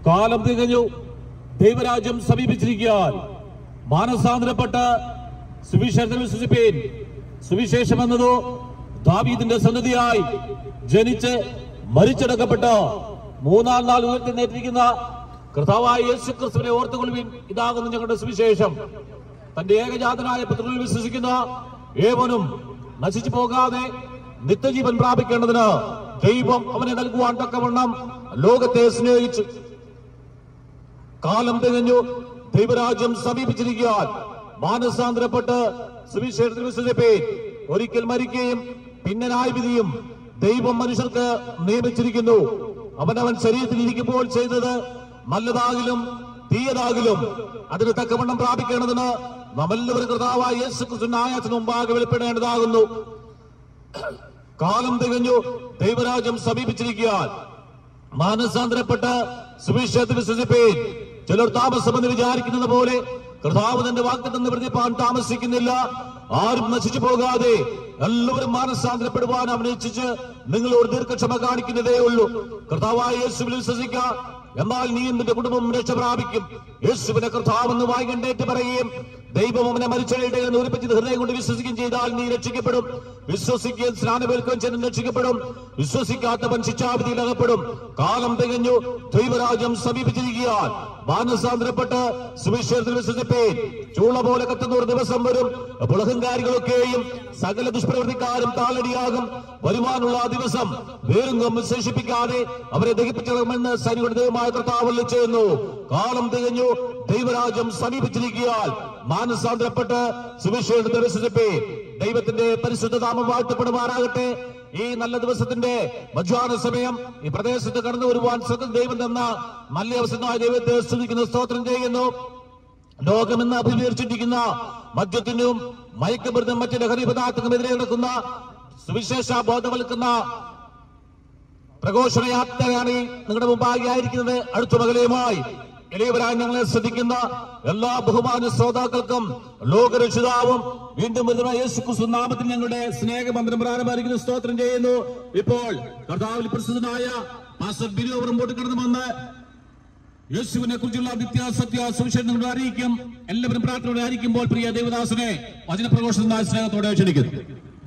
കാലം തികഞ്ഞു ദൈവരാജ്യം സമീപിച്ചിരിക്കാൻ മാനസാന്തരപ്പെട്ട് സുവിശേഷത്തിൽ വിശ്വസിപ്പീൻ സുവിശേഷം എന്നതോ ദാവീദിന്റെ സന്നദ്ധിയായി ജനിച്ച് മരിച്ചടക്കപ്പെട്ട് മൂന്നാം നാൾ ഉയർത്തിനേറ്റിരിക്കുന്ന കർത്താവായ യേശു ക്രിസ്തുവിനെ ഓർത്തുകൊള്ളുവിൻ ഇതാകുന്നു ഞങ്ങളുടെ സുവിശേഷം തന്റെ ഏകജാതനായ പുത്രനിൽ വിശ്വസിക്കുന്ന ഏവനും നശിച്ചു പോകാതെ നിത്യജീവൻ പ്രാപിക്കേണ്ടതിന് ദൈവം അവനെ നൽകുവാൻ തക്കവണ്ണം ലോകത്തെ സ്നേഹിച്ചു കാലം തികഞ്ഞു ദൈവരാജ്യം സമീപിച്ചിരിക്കാൻ മാനസാന്തരപ്പെട്ട് സുവിശേഷത്തിൽ വിശ്വസിപ്പേൻ ഒരിക്കൽ മരിക്കുകയും പിന്നെ ന്യായവിധിയും ദൈവം മനുഷ്യർക്ക് നിയമിച്ചിരിക്കുന്നു അവനവൻ ശരീരത്തിൽ ഇരിക്കുമ്പോൾ ചെയ്തത് നല്ലതാകിലും തീയതാകിലും അതിന് തക്കവണ്ണം പ്രാപിക്കേണ്ടതിന് നമ്മെല്ലാവരും കർത്താവായ യേശു ക്രിസ്തു ന്യായത്തിന് മുമ്പാകെ വെളിപ്പെടേണ്ടതാകുന്നു കാലം തികഞ്ഞു ദൈവരാജ്യം സമീപിച്ചിരിക്കാൻ മാനസാന്തരപ്പെട്ട് സുവിശേഷത്തിൽ വിശ്വസിപ്പേൻ ചിലർ താമസമെന്ന് വിചാരിക്കുന്നത് പോലെ കർത്താവ് തന്റെ വാക്തത്വം നിവർത്തിപ്പാൻ താമസിക്കുന്നില്ല ആരും നശിച്ചു പോകാതെ എല്ലാവരും മാനസാന്തരപ്പെടുവാൻ അവൻ ഇച്ഛിച്ച് നിങ്ങളോട് ദീർഘക്ഷമ കാണിക്കുന്നതേ ഉള്ളൂ കർത്താവായ യേശുവിൽ വിശ്വസിക്ക എന്നാൽ നീ നിന്റെ കുടുംബം രക്ഷ പ്രാപിക്കും യേശുവിനെ കർത്താവെന്ന് വായിക്കണ്ടേറ്റ് പറയുകയും ദൈവം അവനെ മരിച്ചവരുടെ നൂറിപ്പറ്റി ഹൃദയം കൊണ്ട് വിശ്വസിക്കുകയും ചെയ്താൽ നീ രക്ഷിക്കപ്പെടും വിശ്വസിക്കുകയും സ്നാനമേൽക്കുകയും ചെയ്ത് രക്ഷിക്കപ്പെടും വിശ്വസിക്കാത്തവൻ ശിക്ഷാവിധിയിൽ അകപ്പെടും കാലം തികഞ്ഞു ദൈവരാജ്യം സമീപിച്ചിരിക്കാൻ മാനസാന്തരപ്പെട്ട് സുവിശേഷത്തിൽ വിശ്വസിപ്പേൻ ചൂള പോലെ കത്തുന്ന ഒരു ദിവസം വരും അപ്പോൾ അഹങ്കാരികളൊക്കെയും സകല ദുഷ്പ്രവൃത്തിക്കാരും താളടിയാകും വരുവാനുള്ള ആ ദിവസം വേറുങ്കം വിശേഷിപ്പിക്കാതെ അവരെ ദഹിപ്പിച്ചണമെന്ന് സൈനികരുടെ ദൈവമായ കർത്താവല്ല ചെയ്യുന്നു കാലം തികഞ്ഞു ദൈവരാജ്യം സമീപിച്ചിരിക്കാൻ മാനസാന്തരപ്പെട്ട് സുവിശേഷത്തെ വിശ്വസിപ്പേൻ ദൈവത്തിന്റെ പരിശുദ്ധ നാമം വാഴ്ത്തപ്പെടുമാറാകട്ടെ ഈ നല്ല ദിവസത്തിന്റെ മധ്യാഹ്ന സമയം ഈ പ്രദേശത്ത് കടന്നു വരുവാൻ സ്വന്തം ദൈവം തന്ന നല്ല അവസരമായ ദൈവത്തെ സ്തുതിക്കുന്ന സ്തോത്രം ചെയ്യുന്നു ലോകമെന്ന് അഭിമുഖീകരിച്ചിരിക്കുന്ന മദ്യത്തിനും മയക്കുമരുന്നും മറ്റ് ലഹരി പദാർത്ഥങ്ങൾക്കെതിരെ നടക്കുന്ന സുവിശേഷ ബോധവൽക്കുന്ന പ്രഘോഷണ യാത്രയാണ് ഈ നിങ്ങളുടെ മുമ്പാകെ ആയിരിക്കുന്നത് അടുത്ത മകലയുമായി എളിയവരായി ഞങ്ങളെ ശ്രദ്ധിക്കുന്ന എല്ലാ ബഹുമാന ശ്രോതാക്കൾക്കും ലോകരക്ഷിതാവും വീണ്ടും വരുന്ന യേശു ക്രിസ്തു നാമത്തിൽ ഞങ്ങളുടെ സ്നേഹബന്ധനം പ്രാരംഭിക്കുന്ന സ്തോത്രം ചെയ്യുന്നു ഇപ്പോൾ കർത്താവിൽ പ്രസിദ്ധനായ പാസ്റ്റർ ബിനു അവർ മുമ്പോട്ട് കടന്നു വന്ന് യേശുവിനെ കുറിച്ചുള്ള നിത്യാസത്യ സുവിശേഷങ്ങളോട് അറിയിക്കും എല്ലാവരും പ്രാർത്ഥനയോടെ അറിയിക്കുമ്പോൾ പ്രിയ ദേവദാസനെ വചനപ്രഘോഷണ സ്നേഹത്തോടെ ക്ഷണിക്കുന്നു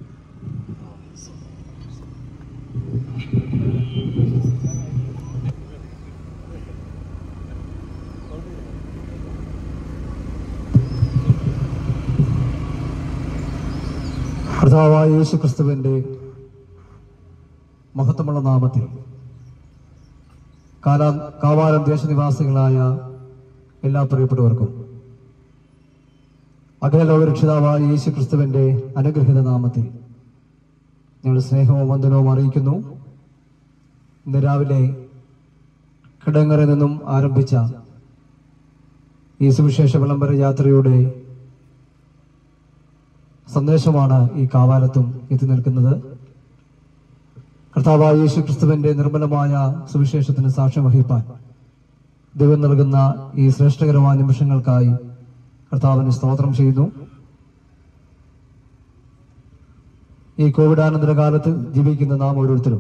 കർത്താവായ യേശു ക്രിസ്തുവിന്റെ മഹത്വമുള്ള നാമത്തിൽ കാലാ കാവാലം ദേശനിവാസികളായ എല്ലാ പ്രിയപ്പെട്ടവർക്കും അഖിലലോക രക്ഷിതാവായ യേശു ക്രിസ്തുവിന്റെ അനുഗ്രഹിത നാമത്തിൽ ഞങ്ങൾ സ്നേഹവും വന്ദനവും അറിയിക്കുന്നു ഇന്ന് രാവിലെ കിടങ്ങറിൽ നിന്നും ആരംഭിച്ച ഈ സുവിശേഷ വിളംബര യാത്രയുടെ സന്ദേശമാണ് ഈ കാവാലത്തും എത്തി നിൽക്കുന്നത് കർത്താവായ യേശു ക്രിസ്തുവിന്റെ നിർമ്മലമായ സുവിശേഷത്തിന് സാക്ഷ്യം വഹിപ്പാൻ ദൈവം നൽകുന്ന ഈ ശ്രേഷ്ഠകരമായ നിമിഷങ്ങൾക്കായി കർത്താവിന് സ്തോത്രം ചെയ്യുന്നു ഈ കോവിഡാനന്തര കാലത്ത് ജീവിക്കുന്ന നാം ഓരോരുത്തരും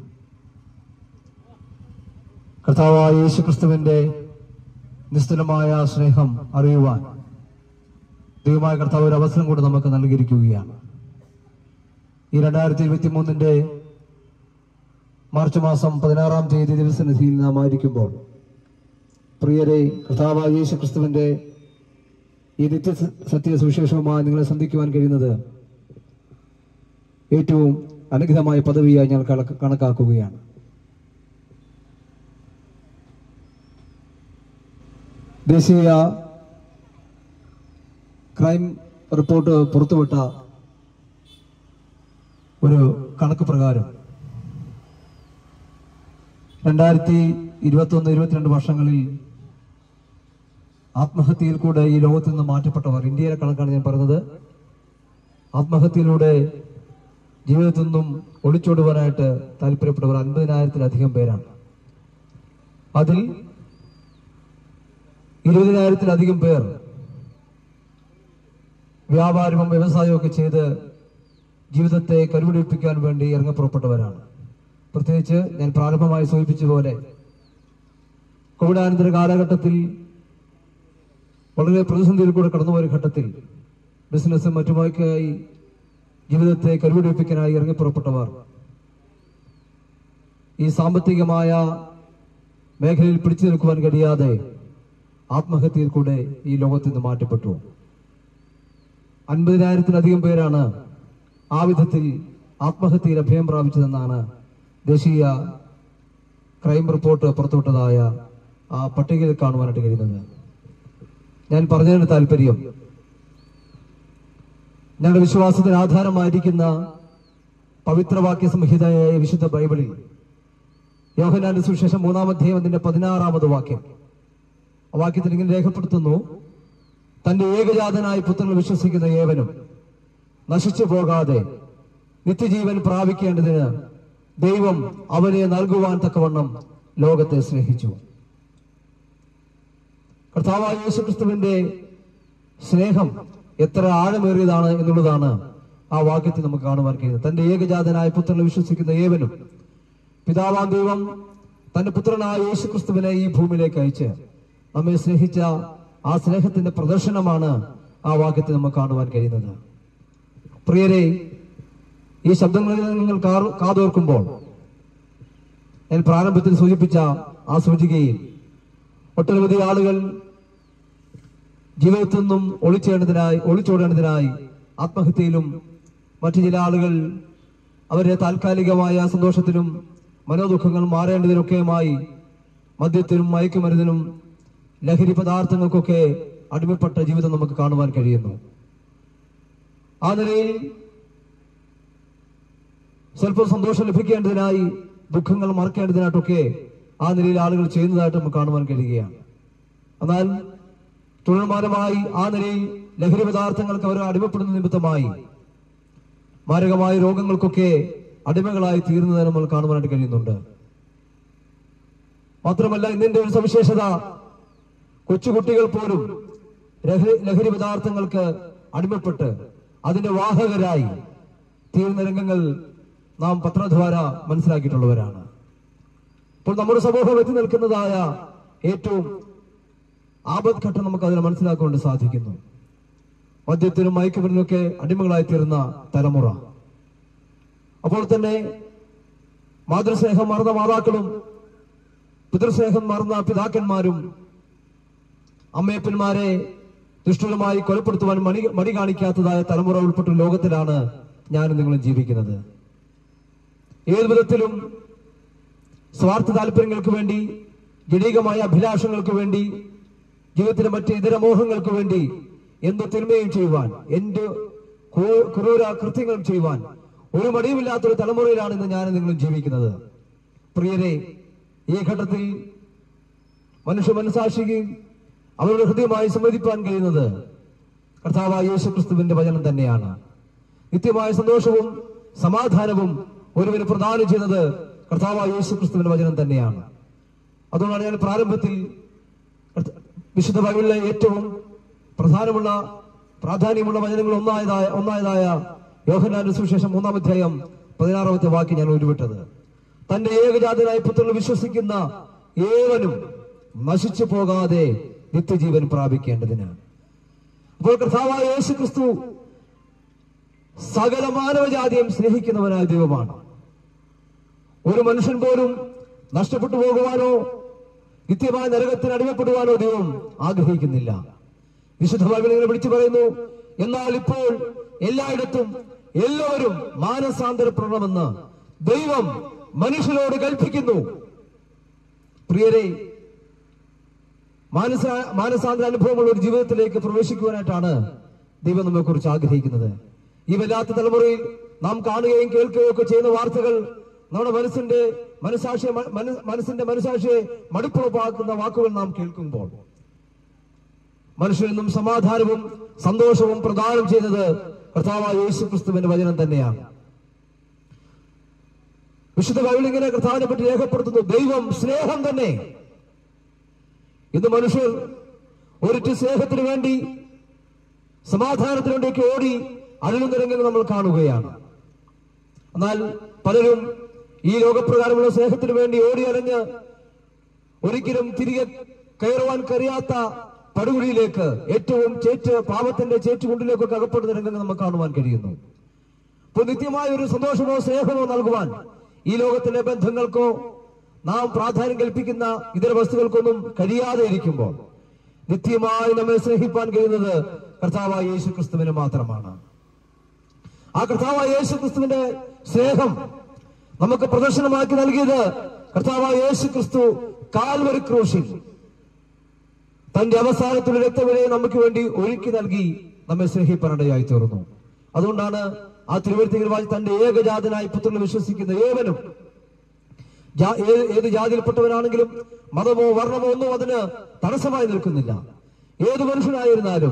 കർത്താവായ യേശു ക്രിസ്തുവിന്റെ നിസ്തുലമായ സ്നേഹം അറിയുവാൻ ദൈവമായ കർത്താവ് ഒരു അവസരം കൂടി നമുക്ക് നൽകിയിരിക്കുകയാണ് ഈ രണ്ടായിരത്തി ഇരുപത്തി മൂന്നിന്റെ മാർച്ച് മാസം പതിനാറാം തീയതി ദിവസനിധിയിൽ നാം ആയിരിക്കുമ്പോൾ പ്രിയരെ കർത്താവായ യേശു ക്രിസ്തുവിന്റെ ഈ നിത്യ സത്യ സുവിശേഷവുമായി നിങ്ങളെ സന്ധിക്കുവാൻ കഴിയുന്നത് ഏറ്റവും അനുഗ്രഹമായ പദവിയായി ഞാൻ കണക്ക് കണക്കാക്കുകയാണ് ദേശീയ ക്രൈം റിപ്പോർട്ട് പുറത്തുവിട്ട ഒരു കണക്ക് പ്രകാരം രണ്ടായിരത്തി ഇരുപത്തൊന്ന് ഇരുപത്തിരണ്ട് വർഷങ്ങളിൽ ആത്മഹത്യയിൽ കൂടെ ഈ ലോകത്തിൽ നിന്ന് മാറ്റപ്പെട്ടവർ ഇന്ത്യയിലെ കണക്കാണ് ഞാൻ പറഞ്ഞത് ആത്മഹത്യയിലൂടെ ജീവിതത്തിൽ നിന്നും ഒളിച്ചോടുവാനായിട്ട് താല്പര്യപ്പെട്ടവർ അൻപതിനായിരത്തിലധികം പേരാണ് അതിൽ ഇരുപതിനായിരത്തിലധികം പേർ വ്യാപാരവും വ്യവസായവും ഒക്കെ ചെയ്ത് ജീവിതത്തെ കരുപിടിപ്പിക്കാൻ വേണ്ടി ഇറങ്ങപ്പുറപ്പെട്ടവരാണ് പ്രത്യേകിച്ച് ഞാൻ പ്രാരംഭമായി സൂചിപ്പിച്ച പോലെ കോവിഡാനന്തര കാലഘട്ടത്തിൽ വളരെ പ്രതിസന്ധിയിൽ കൂടെ കടന്നുപോയ ഘട്ടത്തിൽ ബിസിനസ്സും മറ്റുമൊക്കെയായി ജീവിതത്തെ കരുപിടിപ്പിക്കാനായി ഇറങ്ങിപ്പുറപ്പെട്ടവർ ഈ സാമ്പത്തികമായ മേഖലയിൽ പിടിച്ചു നിൽക്കുവാൻ കഴിയാതെ ആത്മഹത്യയിൽ കൂടെ ഈ ലോകത്ത് നിന്ന് മാറ്റപ്പെട്ടു അൻപതിനായിരത്തിലധികം പേരാണ് ആ വിധത്തിൽ ആത്മഹത്യയിൽ അഭയം പ്രാപിച്ചതെന്നാണ് ദേശീയ ക്രൈം റിപ്പോർട്ട് പുറത്തുവിട്ടതായ ആ പട്ടികയിൽ കാണുവാനായിട്ട് കഴിയുന്നത് ഞാൻ പറഞ്ഞതിന് താല്പര്യം ഞങ്ങളുടെ വിശ്വാസത്തിന് ആധാരമായിരിക്കുന്ന പവിത്രവാക്യ സംഹിതയായ വിശുദ്ധ ബൈബിളിൽ യോഹനാന്റെ സുവിശേഷം മൂന്നാം അധ്യായം അതിന്റെ പതിനാറാമത് വാക്യം ആ വാക്യത്തിൽ ഇങ്ങനെ രേഖപ്പെടുത്തുന്നു തന്റെ ഏകജാതനായ പുത്രനിൽ വിശ്വസിക്കുന്ന ഏവനും നശിച്ചു പോകാതെ നിത്യജീവൻ പ്രാപിക്കേണ്ടതിന് ദൈവം അവനെ നൽകുവാൻ തക്കവണ്ണം ലോകത്തെ സ്നേഹിച്ചു കർത്താവായ യേശുക്രിസ്തുവിന്റെ സ്നേഹം എത്ര ആഴമേറിയതാണ് എന്നുള്ളതാണ് ആ വാക്യത്തിൽ നമുക്ക് കാണുവാൻ കഴിയുന്നത് തന്റെ ഏകജാതനായ പുത്രനിൽ വിശ്വസിക്കുന്ന ഏവനും പിതാവാം ദൈവം തന്റെ പുത്രനായ യേശുക്രിസ്തുവിനെ ഈ ഭൂമിയിലേക്ക് അയച്ച് നമ്മെ സ്നേഹിച്ച ആ സ്നേഹത്തിന്റെ പ്രദർശനമാണ് ആ വാക്യത്തിൽ നമുക്ക് കാണുവാൻ കഴിയുന്നത് പ്രിയരെ ഈ ശബ്ദങ്ങളിൽ നിങ്ങൾ കാർ- കാതോർക്കുമ്പോൾ ഞാൻ പ്രാരംഭത്തിൽ സൂചിപ്പിച്ച ആ സൂചികയിൽ ഒട്ടനവധി ആളുകൾ ജീവിതത്തിൽ നിന്നും ഒളിച്ചേണ്ടതിനായി ഒളിച്ചോടേണ്ടതിനായി ആത്മഹത്യയിലും മറ്റു ചില ആളുകൾ അവരുടെ താൽക്കാലികമായ സന്തോഷത്തിനും മനോദുഃഖങ്ങൾ മാറേണ്ടതിനൊക്കെയുമായി മദ്യത്തിനും മയക്കുമരുന്നിനും ലഹരി പദാർത്ഥങ്ങൾക്കൊക്കെ അടിമപ്പെട്ട ജീവിതം നമുക്ക് കാണുവാൻ കഴിയുന്നു ആ നിലയിൽ സ്വല്പം സന്തോഷം ലഭിക്കേണ്ടതിനായി ദുഃഖങ്ങൾ മറക്കേണ്ടതിനായിട്ടൊക്കെ ആ നിലയിൽ ആളുകൾ ചെയ്യുന്നതായിട്ട് നമുക്ക് കാണുവാൻ കഴിയുകയാണ് എന്നാൽ തുടർമാനമായി ആ നിലയിൽ ലഹരി പദാർത്ഥങ്ങൾക്ക് അവർ അടിമപ്പെടുന്ന നിമിത്തമായി മാരകമായ രോഗങ്ങൾക്കൊക്കെ അടിമകളായി തീരുന്നതിന് നമ്മൾ കാണുവാനായിട്ട് കഴിയുന്നുണ്ട് മാത്രമല്ല ഇന്നിന്റെ ഒരു സവിശേഷത കൊച്ചുകുട്ടികൾ പോലും ലഹരി ലഹരി പദാർത്ഥങ്ങൾക്ക് അടിമപ്പെട്ട് അതിന്റെ വാഹകരായി തീരുന്ന രംഗങ്ങൾ നാം പത്രദ്വാര മനസ്സിലാക്കിയിട്ടുള്ളവരാണ് ഇപ്പോൾ നമ്മുടെ സമൂഹം എത്തി നിൽക്കുന്നതായ ഏറ്റവും ആപത്ഘട്ടം നമുക്ക് അതിനെ മനസ്സിലാക്കുവാൻ സാധിക്കുന്നു മദ്യത്തിനും മയക്കുമരുന്നൊക്കെ അടിമകളായി തീർന്ന തലമുറ അപ്പോൾ തന്നെ മാതൃസ്നേഹം മറന്ന മാതാക്കളും പിതൃസ്നേഹം മറന്ന പിതാക്കന്മാരും അമ്മയപ്പന്മാരെ ദുഷ്ടമായി കൊലപ്പെടുത്തുവാൻ മണി മടി കാണിക്കാത്തതായ തലമുറ ഉൾപ്പെട്ട ഒരു ലോകത്തിലാണ് ഞാനും നിങ്ങളും ജീവിക്കുന്നത് ഏത് വിധത്തിലും സ്വാർത്ഥ താല്പര്യങ്ങൾക്ക് വേണ്ടി ജനീകമായ അഭിലാഷങ്ങൾക്ക് വേണ്ടി ജീവിതത്തിലെ മറ്റ് ഇതര മോഹങ്ങൾക്ക് വേണ്ടി എന്ത് തിന്മയും ചെയ്യുവാൻ എന്ത് ക്രൂ- ക്രൂര കൃത്യങ്ങളും ചെയ്യുവാൻ ഒരു മടിയുമില്ലാത്തൊരു തലമുറയിലാണ് ഇന്ന് ഞാനും നിങ്ങളും ജീവിക്കുന്നത് പ്രിയരെ ഈ ഘട്ടത്തിൽ മനുഷ്യ മനസാക്ഷിക്ക് അവരുടെ ഹൃദയമായി സമ്മതിപ്പാൻ കഴിയുന്നത് കർത്താവായ യേശു ക്രിസ്തുവിന്റെ വചനം തന്നെയാണ് നിത്യമായ സന്തോഷവും സമാധാനവും ഒരുവന് പ്രദാനം ചെയ്യുന്നത് കർത്താവായ യേശു ക്രിസ്തുവിന്റെ വചനം തന്നെയാണ് അതുകൊണ്ടാണ് ഞാൻ പ്രാരംഭത്തിൽ വിശുദ്ധ ബൈബിളിലെ ഏറ്റവും പ്രധാനമുള്ള പ്രാധാന്യമുള്ള വചനങ്ങൾ ഒന്നായതായ ഒന്നായതായ യോഹനാന്റെ സുവിശേഷം മൂന്നാം അധ്യായം പതിനാറാമത്തെ വാക്യം ഞാൻ ഉരുവിട്ടത് തന്റെ ഏകജാതനായ പുത്രനിൽ വിശ്വസിക്കുന്ന ഏവനും നശിച്ചു പോകാതെ നിത്യജീവൻ പ്രാപിക്കേണ്ടതിന് അപ്പോൾ കർത്താവായ യേശു ക്രിസ്തു സകല മാനവജാതിയും സ്നേഹിക്കുന്നവനായ ദൈവമാണ് ഒരു മനുഷ്യൻ പോലും നഷ്ടപ്പെട്ടു പോകുവാനോ നിത്യമായ നരകത്തിന് അടിമപ്പെടുവാനോ ദൈവം ആഗ്രഹിക്കുന്നില്ല വിശുദ്ധ ബൈബിൾ ഇങ്ങനെ വിളിച്ചു പറയുന്നു എന്നാൽ ഇപ്പോൾ എല്ലായിടത്തും എല്ലാവരും മാനസാന്തരപ്പെടണമെന്ന് ദൈവം മനുഷ്യരോട് കൽപ്പിക്കുന്നു പ്രിയരെ മാനസ മാനസാന്തര അനുഭവമുള്ള ഒരു ജീവിതത്തിലേക്ക് പ്രവേശിക്കുവാനായിട്ടാണ് ദൈവം നമ്മെ കുറിച്ച് ആഗ്രഹിക്കുന്നത് ഈ വല്ലാത്ത തലമുറയിൽ നാം കാണുകയും കേൾക്കുകയും ഒക്കെ ചെയ്യുന്ന വാർത്തകൾ നമ്മുടെ മനസ്സിന്റെ മനസാക്ഷിയെ മ- മന- മനസ്സിന്റെ മനസാക്ഷിയെ മടുപ്പുറപ്പാക്കുന്ന വാക്കുകൾ നാം കേൾക്കുമ്പോൾ മനുഷ്യനെന്നും സമാധാനവും സന്തോഷവും പ്രദാനം ചെയ്യുന്നത് കർത്താവായ യേശു ക്രിസ്തുവിന്റെ വചനം തന്നെയാണ് വിശുദ്ധ ബൈബിൾ ഇങ്ങനെ കർത്താവിനെ പറ്റി രേഖപ്പെടുത്തുന്നു ദൈവം സ്നേഹം തന്നെ ഇന്ന് മനുഷ്യർ ഒരിറ്റ് സ്നേഹത്തിന് വേണ്ടി സമാധാനത്തിന് വേണ്ടിയൊക്കെ ഓടി അഴലുന്ന രംഗങ്ങൾ നമ്മൾ കാണുകയാണ് എന്നാൽ പലരും ഈ ലോകപ്രകാരമുള്ള സ്നേഹത്തിന് വേണ്ടി ഓടി അലഞ്ഞ് ഒരിക്കലും തിരികെ കയറുവാൻ കഴിയാത്ത പടുകുഴിയിലേക്ക് ഏറ്റവും ചേറ്റ് പാപത്തിന്റെ ചേറ്റുകൊണ്ടിലേക്കൊക്കെ അകപ്പെടുന്ന രംഗങ്ങൾ നമുക്ക് കാണുവാൻ കഴിയുന്നു ഇപ്പോൾ നിത്യമായ ഒരു സന്തോഷമോ സ്നേഹമോ നൽകുവാൻ ഈ ലോകത്തിലെ ബന്ധങ്ങൾക്കോ നാം പ്രാധാന്യം കൽപ്പിക്കുന്ന ഇതര വസ്തുക്കൾക്കൊന്നും കഴിയാതെ ഇരിക്കുമ്പോൾ നിത്യമായി നമ്മെ സ്നേഹിപ്പാൻ കഴിയുന്നത് കർത്താവായ യേശു ക്രിസ്തുവിന് മാത്രമാണ് ആ കർത്താവായ യേശു ക്രിസ്തുവിന്റെ സ്നേഹം നമുക്ക് പ്രദർശനമാക്കി നൽകിയത് കർത്താവായ യേശു ക്രിസ്തു കാൽവരി ക്രൂശിൽ തന്റെ അവസാനത്തിലെ രക്തവിലയെ നമുക്ക് വേണ്ടി ഒരുക്കി നൽകി നമ്മെ സ്നേഹിപ്പാനിടയായി തീർന്നു അതുകൊണ്ടാണ് ആ തിരുവഴുത്തികൾ വായി തന്റെ ഏകജാതനായി പുത്രനെ വിശ്വസിക്കുന്ന ഏവനും ജാ- ഏത് ഏത് ജാതിയിൽപ്പെട്ടവനാണെങ്കിലും മതമോ വർണ്ണമോ ഒന്നും അതിന് തടസ്സമായി നിൽക്കുന്നില്ല ഏത് മനുഷ്യനായിരുന്നാലും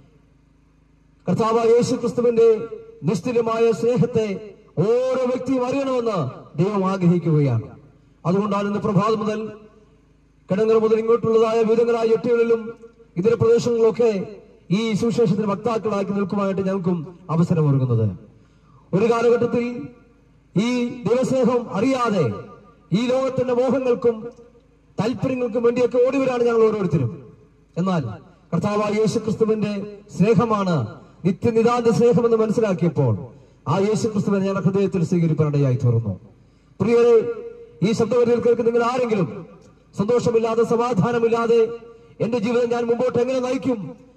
കർത്താവ് യേശു ക്രിസ്തുവിന്റെ നിശ്ചലമായ സ്നേഹത്തെ ഓരോ വ്യക്തിയും അറിയണമെന്ന് ദൈവം ആഗ്രഹിക്കുകയാണ് അതുകൊണ്ടാണ് ഇന്ന് പ്രഭാതം മുതൽ കിടങ്ങർ മുതൽ ഇങ്ങോട്ടുള്ളതായ വിവിധങ്ങളായ എട്ടുകളിലും ഇതര പ്രദേശങ്ങളിലൊക്കെ ഈ സുവിശേഷത്തിന് വക്താക്കളാക്കി നിൽക്കുവാനായിട്ട് ഞങ്ങൾക്കും അവസരം ഒരുങ്ങുന്നത് ഒരു കാലഘട്ടത്തിൽ ഈ ദൈവസ്നേഹം അറിയാതെ ഈ ലോകത്തിന്റെ മോഹങ്ങൾക്കും താല്പര്യങ്ങൾക്കും വേണ്ടിയൊക്കെ ഓടിവരാണ് ഞങ്ങൾ ഓരോരുത്തരും എന്നാൽ കർത്താവായ യേശു ക്രിസ്തുവിന്റെ സ്നേഹമാണ് നിത്യനിതാന്ത സ്നേഹമെന്ന് മനസ്സിലാക്കിയപ്പോൾ ആ യേശു ക്രിസ്തുവിനെ ഞങ്ങളുടെ ഹൃദയത്തിൽ സ്വീകരിപ്പാനിടയായി തീർന്നു പ്രിയരെ ഈ ശബ്ദവരിയിൽ കേൾക്കുന്ന നിങ്ങൾ ആരെങ്കിലും സന്തോഷമില്ലാതെ സമാധാനമില്ലാതെ എന്റെ ജീവിതം ഞാൻ മുമ്പോട്ട് എങ്ങനെ നയിക്കും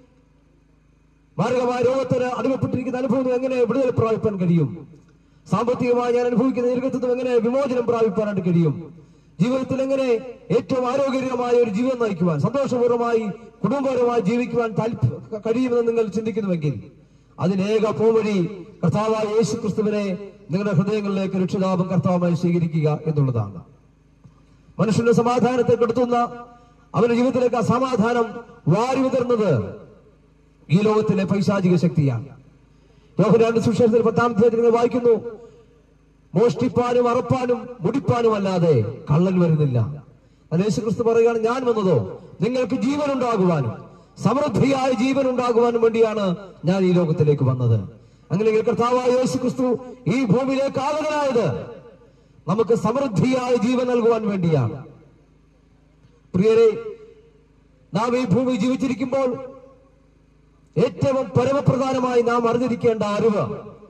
മാരകമായ രോഗത്തിന് അടിമപ്പെട്ടിരിക്കുന്ന അനുഭവം എങ്ങനെ വിടുതൽ പ്രാപിപ്പാൻ കഴിയും സാമ്പത്തികമായി ഞാൻ അനുഭവിക്കുന്ന ദീർഘത്വം എങ്ങനെ വിമോചനം പ്രാപിപ്പാനായിട്ട് കഴിയും ജീവിതത്തിൽ എങ്ങനെ ഏറ്റവും ആരോഗ്യകരമായ ഒരു ജീവിതം നയിക്കുവാൻ സന്തോഷപൂർവ്വമായി കുടുംബപരമായി ജീവിക്കുവാൻ താല്പ- കഴിയുമെന്ന് നിങ്ങൾ ചിന്തിക്കുന്നുവെങ്കിൽ അതിനേക പോവഴി കർത്താവായ യേശു ക്രിസ്തുവിനെ നിങ്ങളുടെ ഹൃദയങ്ങളിലേക്ക് രക്ഷിതാപം കർത്താവുമായി സ്വീകരിക്കുക എന്നുള്ളതാണ് മനുഷ്യന്റെ സമാധാനത്തെ കെടുത്തുന്ന അവന്റെ ജീവിതത്തിലേക്ക് ആ സമാധാനം വാരി വിതർന്നത് ഈ ലോകത്തിലെ പൈശാചിക ശക്തിയാണ് യോഹനാന്റെ സുവിശേഷത്തിൽ പത്താം അധ്യായത്തിൽ നിങ്ങൾ വായിക്കുന്നു മോഷ്ടിപ്പാനും അറപ്പാനും മുടിപ്പാനും അല്ലാതെ കള്ളൻ വരുന്നില്ല അത് യേശുക്രിസ്തു പറയുകയാണ് ഞാൻ വന്നതോ നിങ്ങൾക്ക് ജീവൻ ഉണ്ടാകുവാനും സമൃദ്ധിയായ ജീവൻ ഉണ്ടാകുവാനും വേണ്ടിയാണ് ഞാൻ ഈ ലോകത്തിലേക്ക് വന്നത് അങ്ങനെ കർത്താവായ യേശു ക്രിസ്തു ഈ ഭൂമിയിലേക്ക് ആഗതനായത് നമുക്ക് സമൃദ്ധിയായ ജീവൻ നൽകുവാൻ വേണ്ടിയാണ് പ്രിയരെ നാം ഈ ഭൂമി ജീവിച്ചിരിക്കുമ്പോൾ ഏറ്റവും പരമപ്രധാനമായി നാം അറിഞ്ഞിരിക്കേണ്ട അറിവ്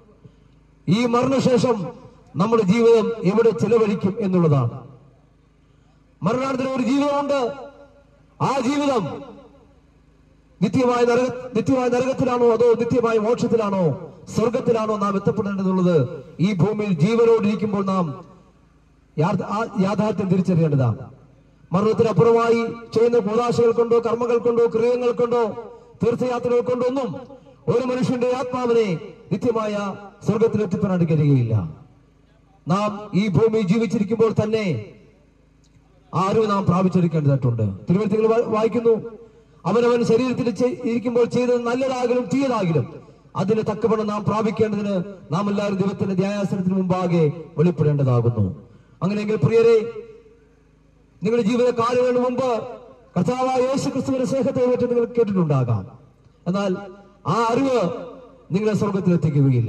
ഈ മരണശേഷം നമ്മുടെ ജീവിതം എവിടെ ചെലവഴിക്കും എന്നുള്ളതാണ് മരണാനന്തരം ഒരു ജീവിതമുണ്ട് ആ ജീവിതം നിത്യമായ നരക നിത്യമായ നരകത്തിലാണോ അതോ നിത്യമായ മോക്ഷത്തിലാണോ സ്വർഗത്തിലാണോ നാം എത്തപ്പെടേണ്ടതുള്ളത് ഈ ഭൂമിയിൽ ജീവനോടിരിക്കുമ്പോൾ നാം യാഥ- ആ യാഥാർത്ഥ്യം തിരിച്ചറിയേണ്ടതാണ് മരണത്തിനപ്പുറമായി ചെയ്യുന്ന കൂതാശകൾ കൊണ്ടോ കർമ്മങ്ങൾ കൊണ്ടോ ക്രിയകൾ കൊണ്ടോ തീർത്ഥയാത്രകൾ കൊണ്ടോ ഒന്നും ഒരു മനുഷ്യന്റെ ആത്മാവിനെ നിത്യമായ സ്വർഗത്തിൽ എത്തിപ്പെടാൻ കഴിയുകയില്ല നാം ഈ ഭൂമി ജീവിച്ചിരിക്കുമ്പോൾ തന്നെ ആ അറിവ് നാം പ്രാപിച്ചെടുക്കേണ്ടതായിട്ടുണ്ട് തിരുവനന്തപുരത്തിൽ വാ- വായിക്കുന്നു അവനവൻ ശരീരത്തിൽ ചെ- ഇരിക്കുമ്പോൾ ചെയ്തത് നല്ലതാകലും തീയതാകലും അതിന് തക്കവണ്ണം നാം പ്രാപിക്കേണ്ടതിന് നാം എല്ലാവരും ദൈവത്തിന്റെ ധ്യായാസനത്തിന് മുമ്പാകെ വെളിപ്പെടേണ്ടതാകുന്നു അങ്ങനെയെങ്കിൽ പ്രിയരെ നിങ്ങളുടെ ജീവിത കാലങ്ങൾക്ക് മുമ്പ് കർത്താവായ യേശു ക്രിസ്തുവിന്റെ സ്നേഹത്തെ പറ്റി നിങ്ങൾ കേട്ടിട്ടുണ്ടാകാം എന്നാൽ ആ അറിവ് നിങ്ങളെ സ്വർഗത്തിലെത്തിക്കുകയില്ല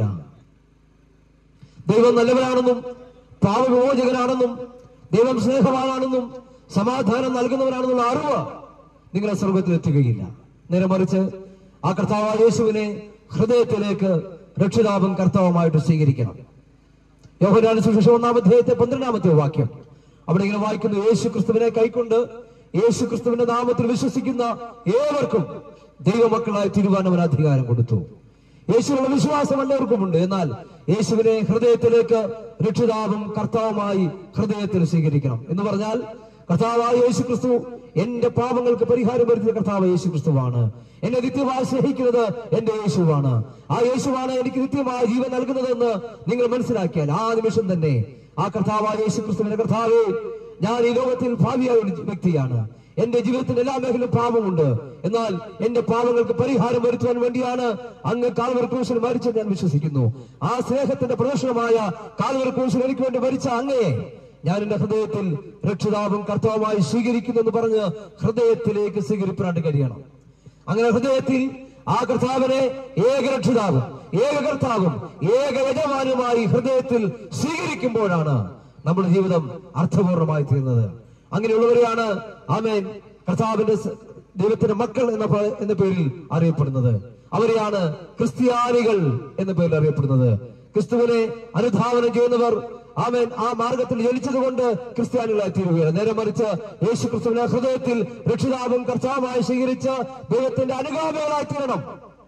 ദൈവം നല്ലവനാണെന്നും പാവവിമോചകനാണെന്നും ദൈവം സ്നേഹവാനാണെന്നും സമാധാനം നൽകുന്നവനാണെന്നുള്ള അറിവ് നിങ്ങളെ സ്വർഗത്തിലെത്തുകയില്ല നേരെ മറിച്ച് ആ കർത്താവായ യേശുവിനെ ഹൃദയത്തിലേക്ക് രക്ഷിതാവും കർത്താവുമായിട്ട് സ്വീകരിക്കണം യോഹനാന സുവിശേഷം ഒന്നാം അധ്യായത്തെ പന്ത്രണ്ടാമത്തെ വാക്യം അവിടെ ഇങ്ങനെ വായിക്കുന്നു യേശു ക്രിസ്തുവിനെ കൈക്കൊണ്ട് യേശു ക്രിസ്തുവിന്റെ നാമത്തിൽ വിശ്വസിക്കുന്ന ഏവർക്കും ദൈവമക്കളായി തിരുവാൻ അവൻ അധികാരം കൊടുത്തു യേശുവിനുള്ള വിശ്വാസം എല്ലാവർക്കുമുണ്ട് എന്നാൽ യേശുവിനെ ഹൃദയത്തിലേക്ക് രക്ഷിതാവും കർത്താവുമായി ഹൃദയത്തിൽ സ്വീകരിക്കണം എന്ന് പറഞ്ഞാൽ കർത്താവായ യേശു ക്രിസ്തു എന്റെ പാപങ്ങൾക്ക് പരിഹാരം വരുത്തിയ കർത്താവ് യേശു ക്രിസ്തുവാണ് എന്നെ നിത്യമായി സ്നേഹിക്കുന്നത് എന്റെ യേശുവാണ് ആ യേശുവാണ് എനിക്ക് നിത്യമായ ജീവൻ നൽകുന്നതെന്ന് നിങ്ങൾ മനസ്സിലാക്കിയാൽ ആ നിമിഷം തന്നെ ആ കർത്താവായ യേശു ക്രിസ്തുവിന്റെ കർത്താവെ ഞാൻ ഈ ലോകത്തിൽ ഭാവിയായ ഒരു വ്യക്തിയാണ് എന്റെ ജീവിതത്തിൽ എല്ലാ മേഖലയിലും പാപമുണ്ട് എന്നാൽ എന്റെ പാപങ്ങൾക്ക് പരിഹാരം വരുത്തുവാൻ വേണ്ടിയാണ് അങ്ങ് കാൽവർ ക്രൂശിൽ മരിച്ചത് ഞാൻ വിശ്വസിക്കുന്നു ആ സ്നേഹത്തിന്റെ പ്രദർശനമായ കാൽവർ ക്രൂശിൽ എനിക്ക് വേണ്ടി മരിച്ച അങ്ങയെ ഞാൻ എന്റെ ഹൃദയത്തിൽ രക്ഷിതാവും കർത്താവുമായി സ്വീകരിക്കുന്നു എന്ന് പറഞ്ഞ് ഹൃദയത്തിലേക്ക് സ്വീകരിപ്പാനായിട്ട് കഴിയണം അങ്ങനെ ഹൃദയത്തിൽ ആ കർത്താവിനെ ഏക രക്ഷിതാവും ഏക കർത്താവും ഏക യജമാനുമായി ഹൃദയത്തിൽ സ്വീകരിക്കുമ്പോഴാണ് നമ്മുടെ ജീവിതം അർത്ഥപൂർണമായി തീരുന്നത് അങ്ങനെയുള്ളവരെയാണ് ആമേൻ കർത്താവിന്റെ സ- ദൈവത്തിന്റെ മക്കൾ എന്ന പ- എന്ന പേരിൽ അറിയപ്പെടുന്നത് അവരെയാണ് ക്രിസ്ത്യാനികൾ എന്ന പേരിൽ അറിയപ്പെടുന്നത് ക്രിസ്തുവിനെ അനുധാവനം ചെയ്യുന്നവർ ആമേൻ ആ മാർഗത്തിൽ ജനിച്ചതുകൊണ്ട് ക്രിസ്ത്യാനികളായി തീരുകയാണ് നേരെ മറിച്ച് യേശു ക്രിസ്തുവിനെ ഹൃദയത്തിൽ രക്ഷിതാവും കർത്താവുമായി സ്വീകരിച്ച് ദൈവത്തിന്റെ അനുഗാമികളായി തീരണം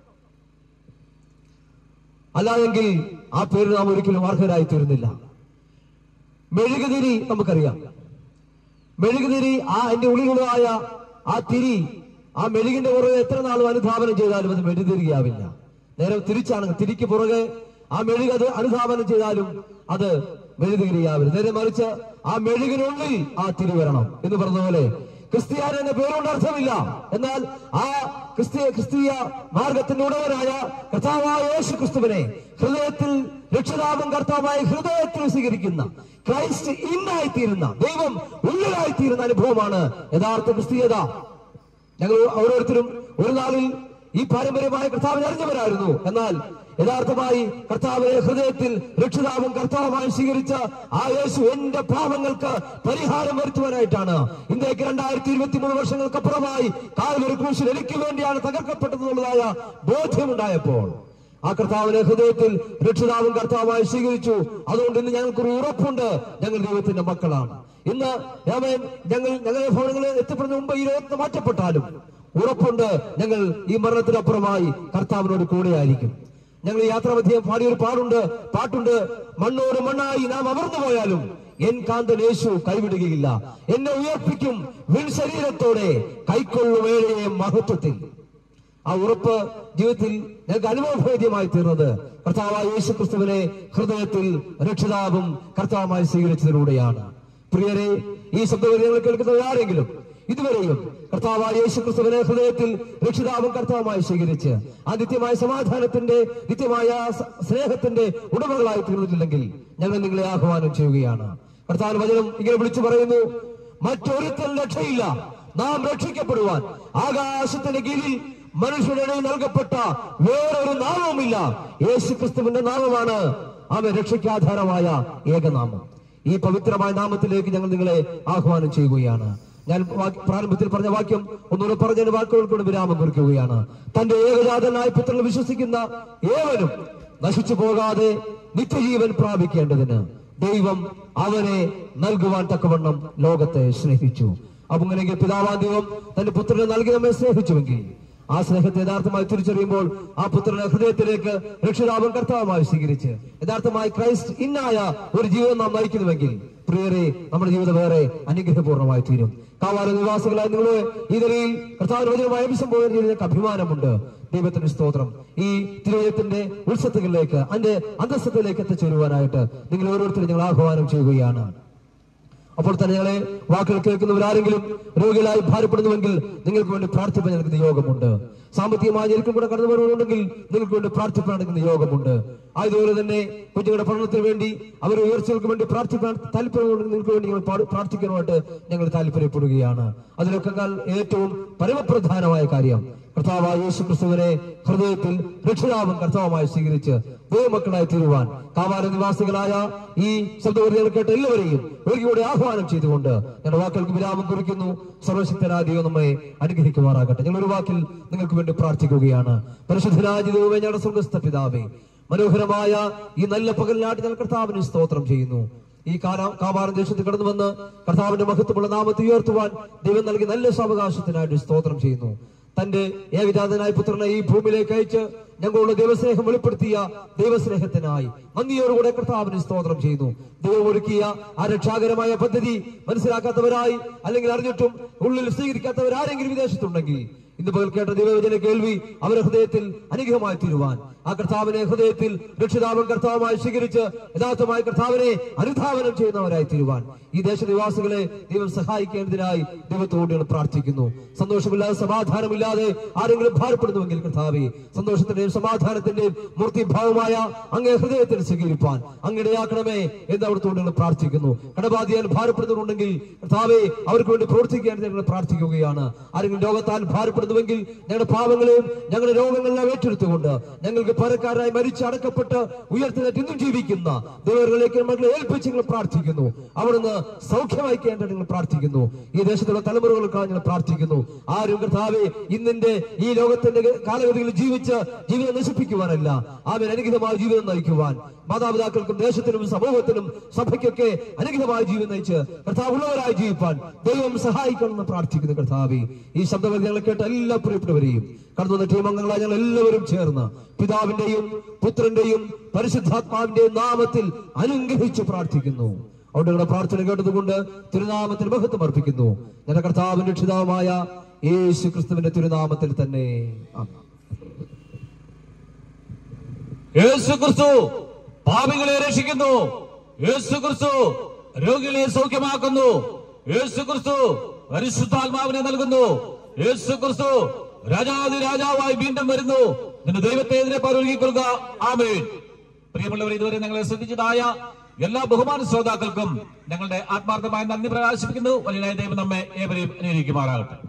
അല്ലാതെങ്കിൽ ആ പേര് നാം ഒരിക്കലും അർഹരായി തീരുന്നില്ല മെഴുകുതിരി നമുക്കറിയാം മെഴുകുതിരി ആ എന്റെ ഉള്ളിലുള്ളതായ ആ തിരി ആ മെഴുകിന്റെ പുറകെ എത്ര നാളും അനുധാപനം ചെയ്താലും അത് മെഴുതിരിയാവില്ല നേരെ തിരിച്ചാണ് തിരിക്ക് പുറകെ ആ മെഴുക് അത് അനുധാപനം ചെയ്താലും അത് മെഴുതിരിയാവില്ല നേരെ മറിച്ച് ആ മെഴുകിനുള്ളിൽ ആ തിരി വരണം എന്ന് പറഞ്ഞ പോലെ ക്രിസ്ത്യാനി എന്ന പേരുകൊണ്ട് അർത്ഥമില്ല എന്നാൽ ആ ക്രിസ്തീയ ക്രിസ്തീയ മാർഗത്തിന്റെ ഉടവനായ കർത്താവായ യേശു ക്രിസ്തുവിനെ ഹൃദയത്തിൽ രക്ഷിതാവും കർത്താവായ ഹൃദയത്തിൽ സ്വീകരിക്കുന്ന ക്രൈസ്റ്റ് ഇന്നായിത്തീരുന്ന ദൈവം ഉള്ളിലായിത്തീരുന്ന അനുഭവമാണ് യഥാർത്ഥ ക്രിസ്തീയത ഞങ്ങൾ ഓരോരുത്തരും ഒരു നാളിൽ ഈ പാരമ്പര്യമായ കർത്താവിനെ അറിഞ്ഞവരായിരുന്നു എന്നാൽ യഥാർത്ഥമായി കർത്താവിനെ ഹൃദയത്തിൽ രക്ഷിതാവും കർത്താവുമായി സ്വീകരിച്ച ആ യേശു എന്റെ പാപങ്ങൾക്ക് പരിഹാരം വരുത്തുവാനായിട്ടാണ് ഇന്ത്യക്ക് രണ്ടായിരത്തി ഇരുപത്തി മൂന്ന് വർഷങ്ങൾക്കപ്പുറമായി കാൽവരി ക്രൂശിൽ എനിക്ക് വേണ്ടിയാണ് തകർക്കപ്പെട്ടതെന്നുള്ളതായ ബോധ്യമുണ്ടായപ്പോൾ ആ കർത്താവിനെ ഹൃദയത്തിൽ രക്ഷിതാവും കർത്താവുമായി സ്വീകരിച്ചു അതുകൊണ്ട് ഇന്ന് ഞങ്ങൾക്കൊരു ഉറപ്പുണ്ട് ഞങ്ങൾ ദൈവത്തിന്റെ മക്കളാണ് ഇന്ന് ആമേൻ, ഞങ്ങൾ ഞങ്ങളുടെ ഭവനങ്ങളിൽ എത്തിപ്പെടുന്ന മുമ്പ് ഈ ലോകത്ത് മാറ്റപ്പെട്ടാലും ഉറപ്പുണ്ട് ഞങ്ങൾ ഈ മരണത്തിനപ്പുറമായി കർത്താവിനോട് കൂടെയായിരിക്കും ഞങ്ങൾ യാത്രാമധ്യം പാടിയൊരു പാടുണ്ട് പാട്ടുണ്ട് മണ്ണോട് മണ്ണായി നാം അമർന്നു പോയാലും എൻ കാന്തൻ യേശു കൈവിടുകയില്ല എന്നെ ഉയർപ്പിക്കും വിൺ ശരീരത്തോടെ കൈക്കൊള്ളുവേളയെ മഹത്വത്തിൽ ആ ഉറപ്പ് ജീവിതത്തിൽ ഞങ്ങൾക്ക് അനുഭവഭേദ്യമായി തീർന്നത് കർത്താവായ യേശു ക്രിസ്തുവിനെ ഹൃദയത്തിൽ രക്ഷിതാവും കർത്താവുമായി സ്വീകരിച്ചതിലൂടെയാണ് പ്രിയരെ ഈ ശബ്ദവര്യങ്ങൾ കേൾക്കുന്നത് ആരെങ്കിലും ഇതുവരെയും കർത്താവായ യേശു ക്രിസ്തുവിനെ ഹൃദയത്തിൽ രക്ഷിതാവും കർത്താവുമായി സ്വീകരിച്ച് ആ നിത്യമായ സമാധാനത്തിന്റെ നിത്യമായ സ- സ്നേഹത്തിന്റെ ഉടമകളായി തീർന്നിട്ടില്ലെങ്കിൽ ഞങ്ങൾ നിങ്ങളെ ആഹ്വാനം ചെയ്യുകയാണ് കർത്താവ് വചനം ഇങ്ങനെ വിളിച്ചു പറയുന്നു മറ്റൊരുത്തൽ രക്ഷയില്ല നാം രക്ഷിക്കപ്പെടുവാൻ ആകാശത്തിന്റെ കീഴിൽ മനുഷ്യരുടെ ഇടയിൽ നൽകപ്പെട്ട വേറൊരു നാമവുമില്ല യേശു ക്രിസ്തുവിന്റെ നാമമാണ് അവൻ രക്ഷയ്ക്കാധാരമായ ഏകനാമം ഈ പവിത്രമായ നാമത്തിലേക്ക് ഞങ്ങൾ നിങ്ങളെ ആഹ്വാനം ചെയ്യുകയാണ് ഞാൻ വാക്യ- പ്രാരംഭത്തിൽ പറഞ്ഞ വാക്യം ഒന്നുകൂടെ പറഞ്ഞ വാക്കുകൾ കൊണ്ട് വിരാമം കുറിക്കുകയാണ് തന്റെ ഏകജാതനായ പുത്രനിൽ വിശ്വസിക്കുന്ന ഏവനും നശിച്ചു പോകാതെ നിത്യജീവൻ പ്രാപിക്കേണ്ടതിന് ദൈവം അവനെ നൽകുവാൻ തക്കവണ്ണം ലോകത്തെ സ്നേഹിച്ചു അപ്പൊ ഇങ്ങനെയെങ്കിൽ പിതാവാ ദൈവം തന്റെ പുത്രനെ നൽകി നമ്മെ സ്നേഹിച്ചുവെങ്കിൽ ആ സ്നേഹത്തെ യഥാർത്ഥമായി തിരിച്ചറിയുമ്പോൾ ആ പുത്രനെ ഹൃദയത്തിലേക്ക് രക്ഷിതാവും കർത്താവുമായി സ്വീകരിച്ച് യഥാർത്ഥമായി ക്രൈസ്റ്റ് ഇന്നായ ഒരു ജീവിതം നാം നയിക്കുന്നുവെങ്കിൽ പ്രിയരെ നമ്മുടെ ജീവിതം വേറെ അനുഗ്രഹപൂർണ്ണമായി തീരും കാവാല നിവാസികളായ നിങ്ങൾ ഈ നിലയിൽ കർത്താവിന് വചനമായി അഭിസംബോധന ചെയ്തതിനൊക്കെ അഭിമാനമുണ്ട് ദൈവത്തിന്റെ സ്തോത്രം ഈ തിരുവചനത്തിന്റെ ഉത്സവങ്ങളിലേക്ക് അതിന്റെ അന്തസ്സത്തിലേക്ക് എത്തിച്ചേരുവാനായിട്ട് നിങ്ങൾ ഓരോരുത്തരും ഞങ്ങൾ ആഹ്വാനം ചെയ്യുകയാണ് അപ്പോൾ തന്നെ ഞങ്ങളെ വാക്കുകൾ കേൾക്കുന്നവരാരെങ്കിലും രോഗികളായി ഭാരപ്പെടുന്നുവെങ്കിൽ നിങ്ങൾക്ക് വേണ്ടി പ്രാർത്ഥിപ്പാൻ ഞങ്ങൾക്ക് യോഗമുണ്ട് സാമ്പത്തികമായ ഞെരുക്കം കൂടെ കടന്നു വരുന്നുണ്ടെങ്കിൽ നിങ്ങൾക്ക് വേണ്ടി പ്രാർത്ഥിപ്പാൻ നടക്കുന്ന യോഗമുണ്ട് അതുപോലെ തന്നെ കുഞ്ഞുങ്ങളുടെ പഠനത്തിന് വേണ്ടി അവരുടെ ഉയർച്ചകൾക്ക് വേണ്ടി പ്രാർത്ഥിക്കാൻ താല്പര്യമുണ്ടെങ്കിൽ നിങ്ങൾക്ക് വേണ്ടി ഞങ്ങൾ പാട് പ്രാർത്ഥിക്കാനായിട്ട് ഞങ്ങൾ താല്പര്യപ്പെടുകയാണ് അതിലൊക്കെ ഏറ്റവും പരമപ്രധാനമായ കാര്യം കർത്താവായ യേശു ക്രിസ്തുവിനെ ഹൃദയത്തിൽ രക്ഷിതാവും കർത്താവുമായി സ്വീകരിച്ച് ദൈവമക്കളായി തീരുവാൻ കാവാല നിവാസികളായ ഈ ശബ്ദവരികൾ കേട്ട എല്ലാവരെയും ഒരിക്കലൂടെ ആഹ്വാനം ചെയ്തുകൊണ്ട് ഞങ്ങളുടെ വാക്കുകൾക്ക് വിരാമം കുറിക്കുന്നു സർവശക്തനായ ദൈവം നമ്മെ അനുഗ്രഹിക്കുമാറാകട്ടെ ഞങ്ങൾ ഒരു വാക്കിൽ നിങ്ങൾക്ക് വേണ്ടി പ്രാർത്ഥിക്കുകയാണ് പരിശുദ്ധനായ ദൈവമേ ഞങ്ങളുടെ സ്വർഗസ്ഥ പിതാവേ മനോഹരമായ ഈ നല്ല പകലിനാട്ട് ഞങ്ങൾ കർത്താവിന് സ്തോത്രം ചെയ്യുന്നു ഈ കാല കാവാരം ദേശത്ത് കടന്നു വന്ന് കർത്താവിന്റെ മഹത്വമുള്ള നാമത്തെ ഉയർത്തുവാൻ ദൈവം നൽകിയ നല്ല സാവകാശത്തിനായിട്ട് സ്തോത്രം ചെയ്യുന്നു തന്റെ ഏകജാതനായ പുത്രനെ ഈ ഭൂമിയിലേക്ക് അയച്ച് ഞങ്ങളുടെ ദൈവസ്നേഹം വെളിപ്പെടുത്തിയ ദൈവസ്നേഹത്തിനായി നന്ദിയോടുകൂടെ കർത്താവിന് സ്തോത്രം ചെയ്യുന്നു ദൈവം ഒരുക്കിയ ആ രക്ഷാകരമായ പദ്ധതി മനസ്സിലാക്കാത്തവരായി അല്ലെങ്കിൽ അറിഞ്ഞിട്ടും ഉള്ളിൽ സ്വീകരിക്കാത്തവരാരെങ്കിലും വിദേശത്തുണ്ടെങ്കിൽ ഇന്ന് പകൽ കേട്ട ദൈവവചന കേൾവി അവരുടെ ഹൃദയത്തിൽ അനുഗ്രഹമായി തീരുവാൻ ആ കർത്താവിനെ ഹൃദയത്തിൽ രക്ഷിതാവും കർത്താവുമായി സ്വീകരിച്ച് യഥാർത്ഥമായ കർത്താവിനെ അനുധാവനം ചെയ്യുന്നവരായി തീരുവാൻ ഈ ദേശനിവാസികളെ ദൈവം സഹായിക്കേണ്ടതിനായി ദൈവത്തോട് ഞങ്ങൾ പ്രാർത്ഥിക്കുന്നു സന്തോഷമില്ലാതെ സമാധാനമില്ലാതെ ആരെങ്കിലും ഭാരപ്പെടുന്നുവെങ്കിൽ കർത്താവെ സന്തോഷത്തിന്റെയും സമാധാനത്തിന്റെയും മൂർത്തിഭാവമായ അങ്ങേ ഹൃദയത്തിൽ സ്വീകരിപ്പാൻ അങ്ങിടയാക്കണമേ എന്ന് അവിടുത്തോട് ഞങ്ങൾ പ്രാർത്ഥിക്കുന്നു കടബാധിയാൽ ഭാരപ്പെടുന്നുണ്ടെങ്കിൽ കർത്താവെ അവർക്ക് വേണ്ടി പ്രവർത്തിക്കാൻ ഞങ്ങൾ പ്രാർത്ഥിക്കുകയാണ് ആരെങ്കിലും രോഗത്താൽ ഭാരപ്പെടുന്നുവെങ്കിൽ ഞങ്ങളുടെ പാവങ്ങളെയും ഞങ്ങളുടെ രോഗങ്ങളെല്ലാം ഏറ്റെടുത്തുകൊണ്ട് ഞങ്ങൾക്ക് പരക്കാരായി മരിച്ച് അടക്കപ്പെട്ട് ഉയർത്തുന്ന ഇന്നും ജീവിക്കുന്ന ദൈവങ്ങളിലേക്ക് മകളെ ഏൽപ്പിച്ച് ഞങ്ങൾ പ്രാർത്ഥിക്കുന്നു അവിടുന്ന് സൗഖ്യമായിക്കേണ്ട നിങ്ങൾ പ്രാർത്ഥിക്കുന്നു ഈ ദേശത്തുള്ള തലമുറകൾക്കായി ഞങ്ങൾ പ്രാർത്ഥിക്കുന്നു ആരും കർത്താവെ ഇന്നിന്റെ ഈ ലോകത്തിന്റെ കാലഗതിയിൽ ജീവിച്ച് ജീവിതം നശിപ്പിക്കുവാനല്ല അവൻ അനുഗ്രഹമായ ജീവിതം നയിക്കുവാൻ മാതാപിതാക്കൾക്കും ദേശത്തിനും സമൂഹത്തിനും സഭയ്ക്കൊക്കെ അനുഗ്രഹമായ ജീവിതം നയിച്ച് കർത്താവുള്ളവരായി ജീവിപ്പാൻ ദൈവം സഹായിക്കണമെന്ന് പ്രാർത്ഥിക്കുന്നു കർത്താവെ ഈ ശബ്ദങ്ങൾ ഞങ്ങൾ കേട്ട എല്ലാ പ്രിയപ്പെട്ടവരെയും കടന്നു വന്ന ടീം അംഗങ്ങളായ ഞങ്ങൾ എല്ലാവരും ചേർന്ന് പിതാവിന്റെയും പുത്രന്റെയും പരിശുദ്ധാത്മാവിന്റെയും നാമത്തിൽ അനുഗ്രഹിച്ചു പ്രാർത്ഥിക്കുന്നു അവിടെ പ്രാർത്ഥന കേട്ടതുകൊണ്ട് തിരുനാമത്തിൽ മഹത്വം അർപ്പിക്കുന്നു ഞങ്ങളുടെ കർത്താവിന്റെ രക്ഷിതാവുമായ യേശു ക്രിസ്തുവിന്റെ തിരുനാമത്തിൽ തന്നെ ആമേൻ. യേശു ക്രിസ്തു പാപികളെ രക്ഷിക്കുന്നു യേശു ക്രിസ്തു രോഗികളെ സൗഖ്യമാക്കുന്നു യേശു ക്രിസ്തു പരിശുദ്ധാത്മാവിനെ നൽകുന്നു യേശു ക്രിസ്തു രാജാതി രാജാവായി വീണ്ടും വരുന്നു നിന്റെ ദൈവത്തെ എതിരെ പരൊഴുകിക്കൊള്ളുക ആമേൻ പ്രിയമുള്ളവർ ഇതുവരെ ഞങ്ങളെ ശ്രദ്ധിച്ചതായ എല്ലാ ബഹുമാന ശ്രോതാക്കൾക്കും ഞങ്ങളുടെ ആത്മാർത്ഥമായ നന്ദി പ്രകാശിപ്പിക്കുന്നു വലിയ ദൈവം നമ്മെ ഏവരെയും അനുകരിക്കുമാറാകട്ടെ